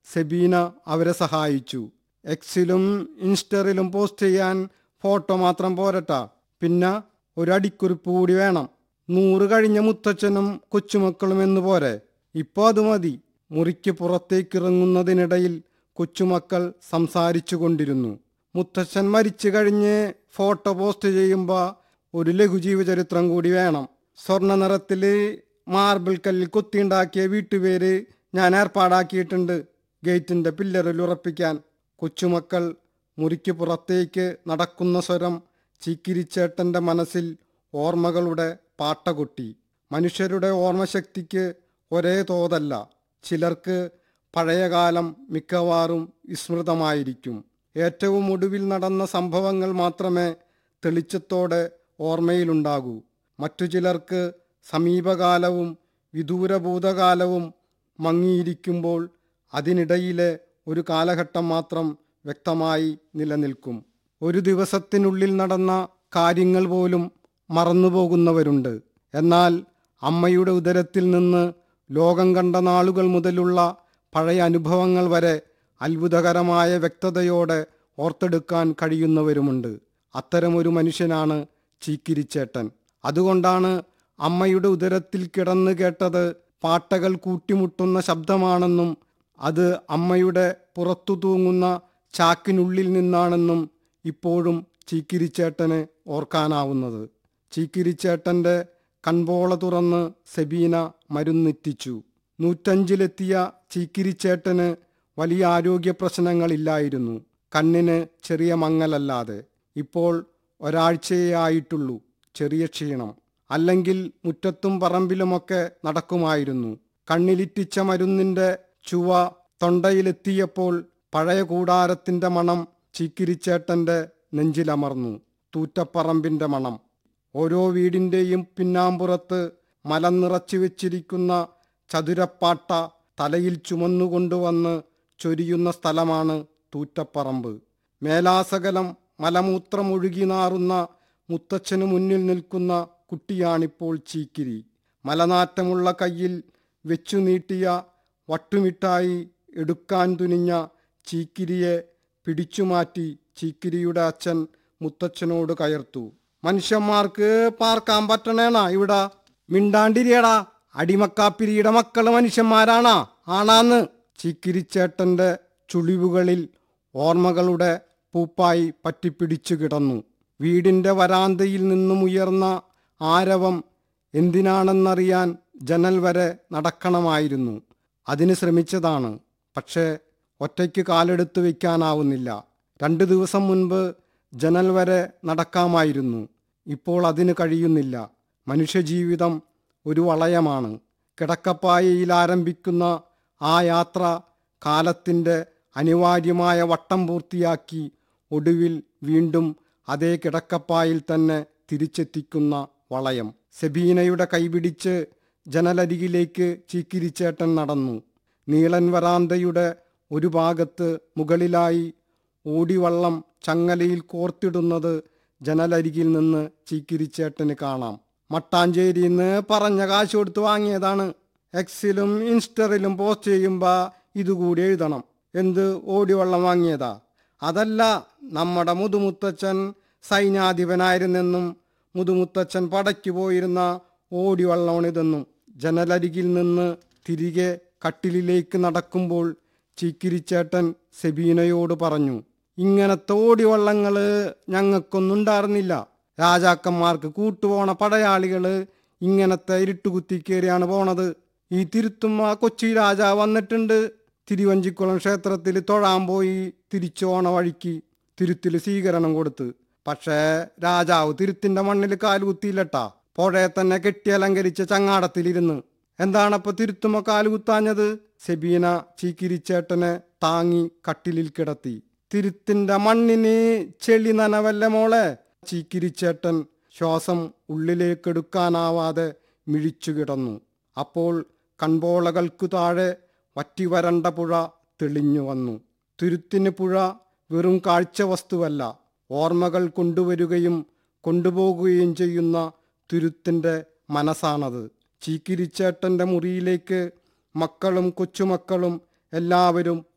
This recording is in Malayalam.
സെബീന അവരെ സഹായിച്ചു എക്സിലും ഇൻസ്റ്ററിലും പോസ്റ്റ് ചെയ്യാൻ ഫോട്ടോ മാത്രം പോരട്ടാ പിന്നെ ഒരു അടിക്കുറിപ്പ് കൂടി വേണം നൂറ് കഴിഞ്ഞ മുത്തച്ഛനും കൊച്ചുമക്കളും എന്ന് പോരെ ഇപ്പോൾ അത് മതി മുറിക്ക് പുറത്തേക്കിറങ്ങുന്നതിനിടയിൽ കൊച്ചുമക്കൾ സംസാരിച്ചു കൊണ്ടിരുന്നു മുത്തച്ഛൻ മരിച്ചു കഴിഞ്ഞ് ഫോട്ടോ പോസ്റ്റ് ചെയ്യുമ്പോൾ ഒരു ലഘുജീവചരിത്രം കൂടി വേണം സ്വർണ്ണ നിറത്തിൽ മാർബിൾ കല്ലിൽ കൊത്തിയുണ്ടാക്കിയ വീട്ടുപേര് ഞാൻ ഏർപ്പാടാക്കിയിട്ടുണ്ട് ഗേറ്റിൻ്റെ പില്ലറിൽ ഉറപ്പിക്കാൻ കൊച്ചുമക്കൾ മുറിക്ക് പുറത്തേക്ക് നടക്കുന്ന സ്വരം ചീക്കിരിച്ചേട്ടൻ്റെ മനസ്സിൽ ഓർമ്മകളുടെ പാട്ട കൊട്ടി മനുഷ്യരുടെ ഓർമ്മശക്തിക്ക് ഒരേ തോതല്ല ചിലർക്ക് പഴയകാലം മിക്കവാറും വിസ്മൃതമായിരിക്കും ഏറ്റവും ഒടുവിൽ നടന്ന സംഭവങ്ങൾ മാത്രമേ തെളിച്ചത്തോടെ ഓർമ്മയിലുണ്ടാകൂ മറ്റു ചിലർക്ക് സമീപകാലവും വിദൂരഭൂതകാലവും മങ്ങിയിരിക്കുമ്പോൾ അതിനിടയിലെ ഒരു കാലഘട്ടം മാത്രം വ്യക്തമായി നിലനിൽക്കും ഒരു ദിവസത്തിനുള്ളിൽ നടന്ന കാര്യങ്ങൾ പോലും മറന്നുപോകുന്നവരുണ്ട് എന്നാൽ അമ്മയുടെ ഉദരത്തിൽ നിന്ന് ലോകം കണ്ട നാളുകൾ മുതലുള്ള പഴയ അനുഭവങ്ങൾ വരെ അത്ഭുതകരമായ വ്യക്തതയോടെ ഓർത്തെടുക്കാൻ കഴിയുന്നവരുമുണ്ട് അത്തരമൊരു മനുഷ്യനാണ് ചീക്കിരിച്ചേട്ടൻ അതുകൊണ്ടാണ് അമ്മയുടെ ഉദരത്തിൽ കിടന്നു കേട്ടത് പാട്ടകൾ കൂട്ടിമുട്ടുന്ന ശബ്ദമാണെന്നും അത് അമ്മയുടെ പുറത്തു തൂങ്ങുന്ന ചാക്കിനുള്ളിൽ നിന്നാണെന്നും ഇപ്പോഴും ചീക്കിരിച്ചേട്ടന് ഓർക്കാനാവുന്നത് ചീക്കിരിച്ചേട്ടൻ്റെ കൺപോള തുറന്ന് സെബീന മരുന്നെത്തിച്ചു നൂറ്റഞ്ചിലെത്തിയ ചീക്കിരിച്ചേട്ടന് വലിയ ആരോഗ്യ പ്രശ്നങ്ങളില്ലായിരുന്നു കണ്ണിന് ചെറിയ മങ്ങലല്ലാതെ ഇപ്പോൾ ഒരാഴ്ചയേ ആയിട്ടുള്ളൂ ചെറിയ ക്ഷീണം അല്ലെങ്കിൽ മുറ്റത്തും പറമ്പിലുമൊക്കെ നടക്കുമായിരുന്നു കണ്ണിലിറ്റിച്ച മരുന്നിൻ്റെ ചുവ തൊണ്ടയിലെത്തിയപ്പോൾ പഴയ കൂടാരത്തിൻ്റെ മണം ചീക്കിരിച്ചേട്ടൻ്റെ നെഞ്ചിലമർന്നു തൂറ്റപ്പറമ്പിൻ്റെ മണം ഓരോ വീടിൻ്റെയും പിന്നാമ്പുറത്ത് മലം നിറച്ചു വെച്ചിരിക്കുന്ന ചതുരപ്പാട്ട തലയിൽ ചുമന്നുകൊണ്ടുവന്ന് ചൊരിയുന്ന സ്ഥലമാണ് തൂറ്റപ്പറമ്പ് മേലാസകലം മലമൂത്രമൊഴുകി നാറുന്ന മുത്തച്ഛനു മുന്നിൽ നിൽക്കുന്ന കുട്ടിയാണിപ്പോൾ ചീക്കിരി മലനാറ്റമുള്ള കയ്യിൽ വെച്ചു നീട്ടിയ വട്ടുമിഠായി എടുക്കാൻ തുനിഞ്ഞ ചീക്കിരിയെ പിടിച്ചുമാറ്റി ചീക്കിരിയുടെ അച്ഛൻ മുത്തച്ഛനോട് കയർത്തു മനുഷ്യന്മാർക്ക് പാർക്കാൻ പറ്റണേണാ ഇവിടെ മിണ്ടാണ്ടിരിയടാ അടിമക്കാപ്പിരിയുടെ മക്കള് മനുഷ്യന്മാരാണാ ആണാന്ന് ചീക്കിരിച്ചേട്ടന്റെ ചുളിവുകളിൽ ഓർമ്മകളുടെ പൂപ്പായി പറ്റിപ്പിടിച്ചു കിടന്നു വീടിന്റെ വരാന്തയിൽ നിന്നും ഉയർന്ന ആരവം എന്തിനാണെന്നറിയാൻ ജനൽ വരെ നടക്കണമായിരുന്നു അതിന് ശ്രമിച്ചതാണ് പക്ഷേ ഒറ്റയ്ക്ക് കാലെടുത്ത് വയ്ക്കാനാവുന്നില്ല രണ്ട് ദിവസം മുൻപ് ജനൽ വരെ നടക്കാമായിരുന്നു ഇപ്പോൾ അതിന് കഴിയുന്നില്ല മനുഷ്യജീവിതം ഒരു വളയമാണ് കിടക്കപ്പായയിൽ ആരംഭിക്കുന്ന ആ യാത്ര കാലത്തിൻ്റെ അനിവാര്യമായ വട്ടം പൂർത്തിയാക്കി ഒടുവിൽ വീണ്ടും അതേ കിടക്കപ്പായിൽ തന്നെ തിരിച്ചെത്തിക്കുന്ന വളയം സെബീനയുടെ കൈപിടിച്ച് ജനലരികിലേക്ക് ചീക്കിരിച്ചേട്ടൻ നടന്നു നീളൻ വരാന്തയുടെ ഒരു ഭാഗത്ത് മുകളിലായി ഓടിവള്ളം ചങ്ങലയിൽ കോർത്തിടുന്നത് ജനലരികിൽ നിന്ന് ചീക്കിരിച്ചേട്ടന് കാണാം മട്ടാഞ്ചേരിന്ന് പറഞ്ഞ കാശ് കൊടുത്ത് വാങ്ങിയതാണ് എക്സിലും ഇൻസ്റ്ററിലും പോസ്റ്റ് ചെയ്യുമ്പോൾ ഇതുകൂടി എഴുതണം എന്ത് ഓടിവള്ളം വാങ്ങിയതാ അതല്ല നമ്മുടെ മുതുമുത്തച്ഛൻ സൈന്യാധിപനായിരുന്നെന്നും മുതുമുത്തച്ഛൻ പടയ്ക്ക് പോയിരുന്ന ഓടിവള്ളമാണിതെന്നും ജനലരികിൽ നിന്ന് തിരികെ കട്ടിലിലേക്ക് നടക്കുമ്പോൾ ചീക്കിരിച്ചേട്ടൻ സെബീനയോട് പറഞ്ഞു ഇങ്ങനത്തെ ഓടിവള്ളങ്ങള് ഞങ്ങൾക്കൊന്നും ഉണ്ടായിരുന്നില്ല രാജാക്കന്മാർക്ക് കൂട്ടുപോണ പടയാളികള് ഇങ്ങനത്തെ ഇരുട്ടുകുത്തി കയറിയാണ് പോണത് ഈ തിരുത്തുമ്മ കൊച്ചി രാജാവ് വന്നിട്ടുണ്ട് തിരുവഞ്ചിക്കുളം ക്ഷേത്രത്തിൽ തൊഴാൻ പോയി തിരിച്ചു പോണ വഴിക്ക് തിരുത്തിൽ സ്വീകരണം കൊടുത്ത് പക്ഷേ രാജാവ് തിരുത്തിന്റെ മണ്ണിൽ കാലുകുത്തിയില്ലട്ടാ പുഴയെ തന്നെ കെട്ടിയലങ്കരിച്ച ചങ്ങാടത്തിലിരുന്ന് എന്താണപ്പോ തിരുത്തുമ്മ കാലുകുത്താഞ്ഞത് സെബീന ചീക്കിരിച്ചേട്ടനെ താങ്ങി കട്ടിലിൽ കിടത്തി തിരുത്തിന്റെ മണ്ണിന് ചെളി നനവല്ല മോളെ ചീക്കിരിച്ചേട്ടൻ ശ്വാസം ഉള്ളിലേക്കെടുക്കാനാവാതെ മിഴിച്ചു കിടന്നു അപ്പോൾ കൺപോളകൾക്കു താഴെ വറ്റിവരണ്ട പുഴ തെളിഞ്ഞു വന്നു തുരുത്തിന് പുഴ വെറും കാഴ്ച വസ്തുവല്ല ഓർമ്മകൾ കൊണ്ടുവരികയും കൊണ്ടുപോകുകയും ചെയ്യുന്ന തുരുത്തിൻ്റെ മനസ്സാണത് ചീക്കിരിച്ചേട്ടൻ്റെ മുറിയിലേക്ക് മക്കളും കൊച്ചുമക്കളും എല്ലാവരും